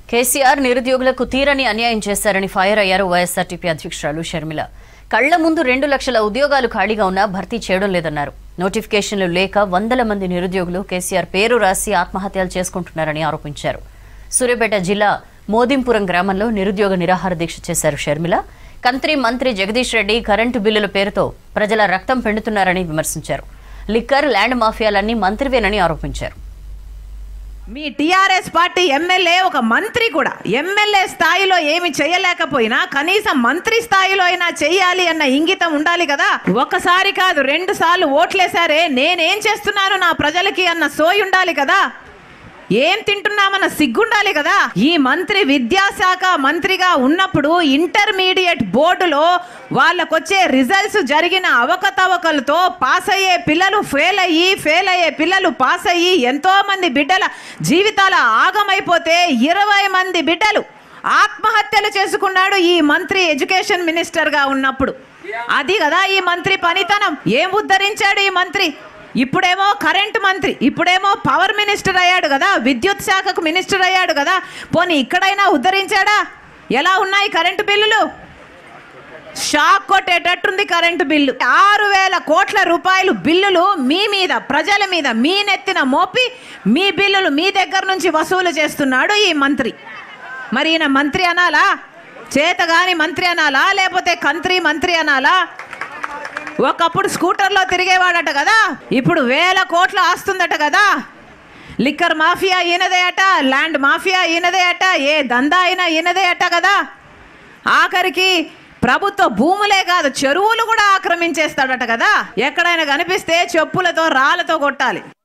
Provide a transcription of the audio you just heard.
కేసీఆర్ నిరుద్యోగులకు తీరని అన్యాయం చేశారని ఫైర్ అయ్యారు వైఎస్ఆర్టీపీ అధ్యక్షురాలు షర్మిల కళ్ల ముందు రెండు లక్షల ఉద్యోగాలు ఖాళీగా ఉన్నా భర్తీ చేయడం లేదన్నారు నోటిఫికేషన్లు లేక వందల మంది నిరుద్యోగులు కేసీఆర్ పేరు రాసి ఆత్మహత్యలు చేసుకుంటున్నారని ఆరోపించారు సూర్యాపేట జిల్లా మోదింపురం గ్రామంలో నిరుద్యోగ నిరాహార దీక్ష చేశారు షర్మిల కంత్రి మంత్రి జగదీష్ రెడ్డి కరెంటు బిల్లుల పేరుతో ప్రజల రక్తం పిండుతున్నారని విమర్శించారు లిక్కర్ ల్యాండ్ మాఫియాలన్నీ మంత్రివేనని ఆరోపించారు మీ టిఆర్ఎస్ పార్టీ ఎమ్మెల్యే ఒక మంత్రి కూడా ఎమ్మెల్యే స్థాయిలో ఏమి చేయలేకపోయినా కనీసం మంత్రి స్థాయిలో అయినా చెయ్యాలి అన్న ఇంగితం ఉండాలి కదా ఒకసారి కాదు రెండు సార్లు ఓట్లేసారే నేనేం చేస్తున్నాను నా ప్రజలకి అన్న సోయి ఉండాలి కదా ఏం తింటున్నామన్న సిగ్గుండాలి కదా ఈ మంత్రి విద్యాశాఖ మంత్రిగా ఉన్నప్పుడు ఇంటర్మీడియట్ బోర్డులో వాళ్ళకొచ్చే రిజల్ట్స్ జరిగిన అవకతవకలతో పాస్ అయ్యే పిల్లలు ఫెయిల్ అయ్యి ఫెయిల్ అయ్యే పిల్లలు పాస్ అయ్యి ఎంతో మంది బిడ్డల జీవితాల ఆగమైపోతే ఇరవై మంది బిడ్డలు ఆత్మహత్యలు చేసుకున్నాడు ఈ మంత్రి ఎడ్యుకేషన్ మినిస్టర్గా ఉన్నప్పుడు అది కదా ఈ మంత్రి పనితనం ఏం ఉద్ధరించాడు ఈ మంత్రి ఇప్పుడేమో కరెంట్ మంత్రి ఇప్పుడేమో పవర్ మినిస్టర్ అయ్యాడు కదా విద్యుత్ శాఖకు మినిస్టర్ అయ్యాడు కదా పోనీ ఇక్కడైనా ఉద్ధరించాడా ఎలా ఉన్నాయి కరెంటు బిల్లులు షాక్ కొట్టేటట్టుంది కరెంటు బిల్లు ఆరు వేల కోట్ల రూపాయలు బిల్లులు మీ మీద ప్రజల మీద మీ నెత్తిన మోపి మీ బిల్లులు మీ దగ్గర నుంచి వసూలు చేస్తున్నాడు ఈ మంత్రి మరి ఈయన మంత్రి అనాలా చేతగాని మంత్రి అనాలా లేకపోతే కంత్రి మంత్రి అనాలా ఒకప్పుడు స్కూటర్లో తిరిగేవాడట కదా ఇప్పుడు వేల కోట్ల ఆస్తుందట కదా లిక్కర్ మాఫియా ఈయనదే అట ల్యాండ్ మాఫియా ఈయనదే అట ఏ దందా అయినా ఈయనదే అట కదా ఆఖరికి ప్రభుత్వ భూములే కాదు చెరువులు కూడా ఆక్రమించేస్తాడట కదా ఎక్కడైనా కనిపిస్తే చెప్పులతో రాళ్ళతో కొట్టాలి